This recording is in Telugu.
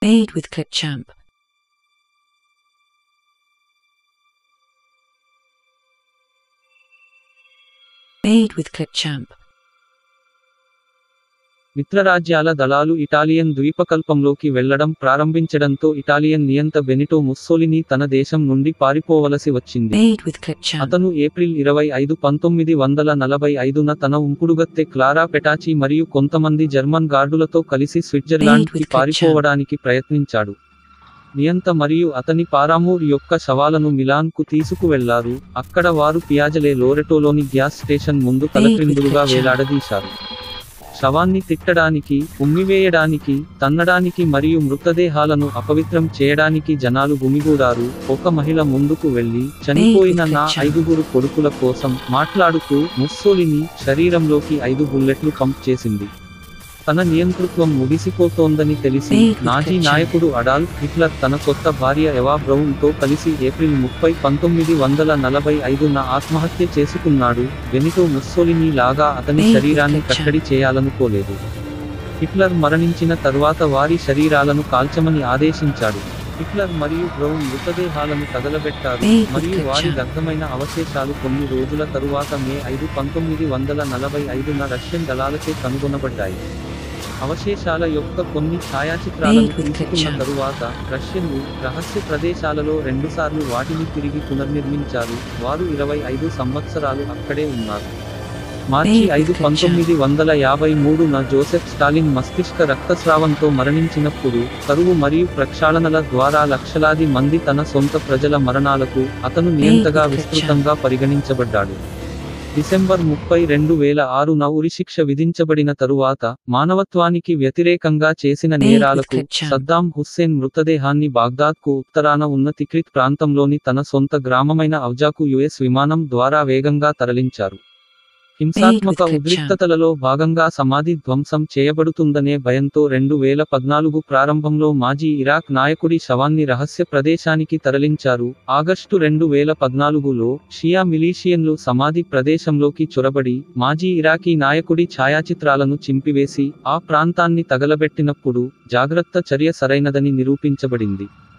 Made with Clipchamp. Made with Clipchamp. మిత్రరాజ్యాల దళాలు ఇటాలియన్ ద్వీపకల్పంలోకి వెళ్లడం ప్రారంభించడంతో ఇటాలియన్ నియంత బెనిటో ముస్సోలిని తన దేశం నుండి పారిపోవలసి వచ్చింది Made with Clipchamp. అతను ఏప్రిల్ ఇరవై ఐదు పంతొమ్మిది వందల నలభై ఐదున తన ఉంపుడుగత్తె క్లారా పెటాచి మరియు కొంతమంది జర్మన్ గార్డులతో కలిసి స్విట్జర్లాండ్ కి పారిపోవడానికి ప్రయత్నించాడు నియంత మరియు అతని పారామూర్ యొక్క శవాలను మిలాన్ కు తీసుకువెళ్లారు అక్కడ వారు పియాజలే లోరెటోలోని గ్యాస్ స్టేషన్ ముందు తలక్రిందులుగా వేలాడదీశారు శవాన్ని తిట్టడానికి ఉమ్మివేయడానికి తన్నడానికి మరియు మృతదేహాలను అపవిత్రం చేయడానికి జనాలు గుమిగూడారు ఒక మహిళ ముందుకు వెళ్లి చనిపోయిన నా ఐదుగురు కొడుకుల కోసం మాట్లాడుతూ ముస్సోలిని శరీరంలోకి ఐదు బుల్లెట్లు పంప్ చేసింది తన నియంతృత్వం ముగిసిపోతోందని తెలిసి నాజీ నాయకుడు అడాల్ఫ్ హిట్లర్ తన కొత్త భార్య ఎవా బ్రౌన్ తో కలిసి ఏప్రిల్ ముప్పై పంతొమ్మిది వందల నలభై ఐదున ఆత్మహత్య చేసుకున్నాడు బెనిటో ముస్సోలిని లాగా అతని శరీరాన్ని కట్టడి చేయాలనుకోలేదు హిట్లర్ మరణించిన తర్వాత వారి శరీరాలను కాల్చమని ఆదేశించాడు హిట్లర్ మరియు బ్రౌన్ మృతదేహాలను తగలబెట్టారు మరియు వారి దగ్ధమైన అవశేషాలు కొన్ని రోజుల తరువాత మే ఐదు పంతొమ్మిది వందల నలభై ఐదున రష్యన్ దళాలచే కనుగొనబడ్డాయి అవశేషాల యొక్క కొన్ని ఛాయాచిత్రాలను తీసుకున్న తరువాత రష్యన్లు రహస్య ప్రదేశాలలో రెండుసార్లు వాటిని తిరిగి పునర్నిర్మించారు వారు ఇరవై ఐదు సంవత్సరాలు అక్కడే ఉన్నారు మార్చి ఐదు పంతొమ్మిది వందల యాభై మూడున జోసెఫ్ స్టాలిన్ మస్తిష్క రక్తస్రావంతో మరణించినప్పుడు కరువు మరియు ప్రక్షాళనల ద్వారా లక్షలాది మంది తన సొంత ప్రజల మరణాలకు అతను నియంతగా విస్తృతంగా పరిగణించబడ్డాడు డిసెంబర్ ముప్పై రెండు వేల ఆరున ఉరిశిక్ష విధించబడిన తరువాత మానవత్వానికి వ్యతిరేకంగా చేసిన నేరాలకు సద్దాం హుస్సేన్ మృతదేహాన్ని బాగ్దాద్కు ఉత్తరాన ఉన్న తిక్రిత్ ప్రాంతంలోని తన సొంత గ్రామమైన ఔజాకు యుఎస్ విమానం ద్వారా వేగంగా తరలించారు హింసాత్మక ఉద్రిక్తతలలో భాగంగా సమాధి ధ్వంసం చేయబడుతుందనే భయంతో రెండు వేల పద్నాలుగు ప్రారంభంలో మాజీ ఇరాక్ నాయకుడి శవాన్ని రహస్య ప్రదేశానికి తరలించారు ఆగస్టు రెండు వేల పద్నాలుగులో షియా మిలీషియన్లు సమాధి ప్రదేశంలోకి చొరబడి మాజీ ఇరాకీ నాయకుడి ఛాయాచిత్రాలను చింపివేసి ఆ ప్రాంతాన్ని తగలబెట్టినప్పుడు జాగ్రత్త చర్య సరైనదని నిరూపించబడింది